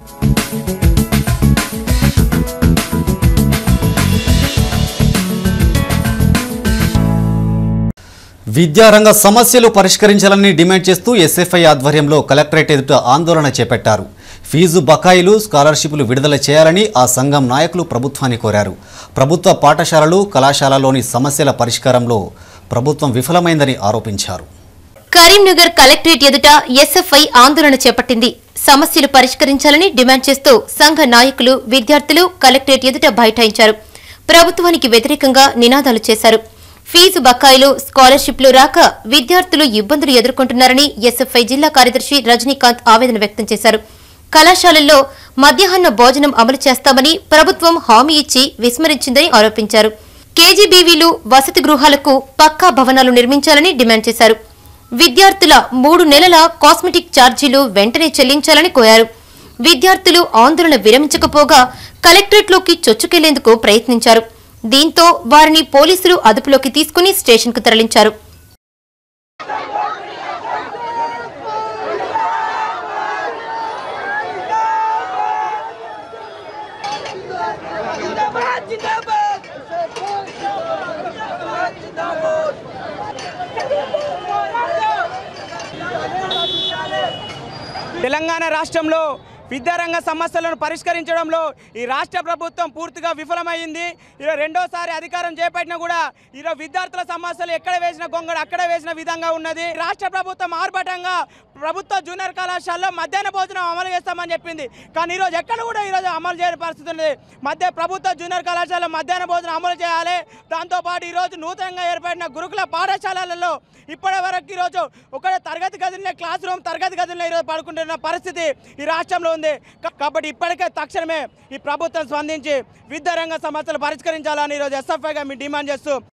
విద్యారంగ సమస్యలు పరిష్కరించాలని డిమాండ్ చేస్తూ ఎస్ఎఫ్ఐ ఆధ్వర్యంలో కలెక్టరేట్ ఎదుట ఆందోళన చేపట్టారు ఫీజు బకాయిలు స్కాలర్షిప్లు విడుదల చేయాలని ఆ సంఘం నాయకులు ప్రభుత్వాన్ని కోరారు ప్రభుత్వ పాఠశాలలు కళాశాలలోని సమస్యల పరిష్కారంలో ప్రభుత్వం విఫలమైందని ఆరోపించారు కరీంనగర్ కలెక్టరేట్ ఎదుట ఎస్ఎఫ్ఐ ఆందోళన చేపట్టింది సమస్యలు పరిష్కరించాలని డిమాండ్ చేస్తూ సంఘ నాయకులు విద్యార్థులు కలెక్టరేట్ ఎదుట బైఠాయించారు ప్రభుత్వానికి వ్యతిరేకంగా నినాదాలు చేశారు ఫీజు బకాయిలు స్కాలర్షిప్లు రాక విద్యార్థులు ఇబ్బందులు ఎదుర్కొంటున్నారని ఎస్ఎఫ్ఐ జిల్లా కార్యదర్శి రజనీకాంత్ ఆవేదన వ్యక్తం చేశారు కళాశాలల్లో మధ్యాహ్న భోజనం అమలు చేస్తామని ప్రభుత్వం హామీ ఇచ్చి విస్మరించిందని ఆరోపించారు కేజీబీవీలు వసతి గృహాలకు పక్కా భవనాలు నిర్మించాలని డిమాండ్ చేశారు విద్యార్థుల మూడు నెలల కాస్మెటిక్ ఛార్జీలు వెంటనే చెల్లించాలని కోరారు విద్యార్థులు ఆందోళన విరమించకపోగా కలెక్టరేట్లోకి చొచ్చుకెళ్లేందుకు ప్రయత్నించారు దీంతో వారిని పోలీసులు అదుపులోకి తీసుకుని స్టేషన్కు తరలించారు जिंदाबाद जिंदाबाद जिंदाबाद जिंदाबाद తెలంగాణ రాష్ట్రంలో విద్యారంగ సమస్యలను పరిష్కరించడంలో ఈ రాష్ట్ర ప్రభుత్వం పూర్తిగా విఫలమైంది ఈరోజు రెండోసారి అధికారం చేపట్టినా కూడా ఈరోజు విద్యార్థుల సమస్యలు ఎక్కడ వేసిన గొంగడు అక్కడ వేసిన విధంగా ఉన్నది రాష్ట్ర ప్రభుత్వం ఆర్భటంగా ప్రభుత్వ జూనియర్ కళాశాలలో మధ్యాహ్న భోజనం అమలు చేస్తామని చెప్పింది కానీ ఈరోజు ఎక్కడ కూడా ఈరోజు అమలు చేయని పరిస్థితి ఉంది మధ్య ప్రభుత్వ జూనియర్ కళాశాలలో మధ్యాహ్న భోజనం అమలు చేయాలి దాంతోపాటు ఈరోజు నూతనంగా ఏర్పడిన గురుకుల పాఠశాలలలో ఇప్పటి వరకు ఈరోజు ఒక తరగతి గదిలో క్లాస్ రూమ్ తరగతి గదుల్లో ఈరోజు పడుకుంటున్న పరిస్థితి ఈ రాష్ట్రంలో ఉంది కా- కాబట్టి ఇప్పటికే తక్షణమే ఈ ప్రభుత్వం స్పందించి విద్యారంగ సమస్యలు పరిష్కరించాలని ఈరోజు ఎస్ఎఫ్ఐగా మేము డిమాండ్ చేస్తూ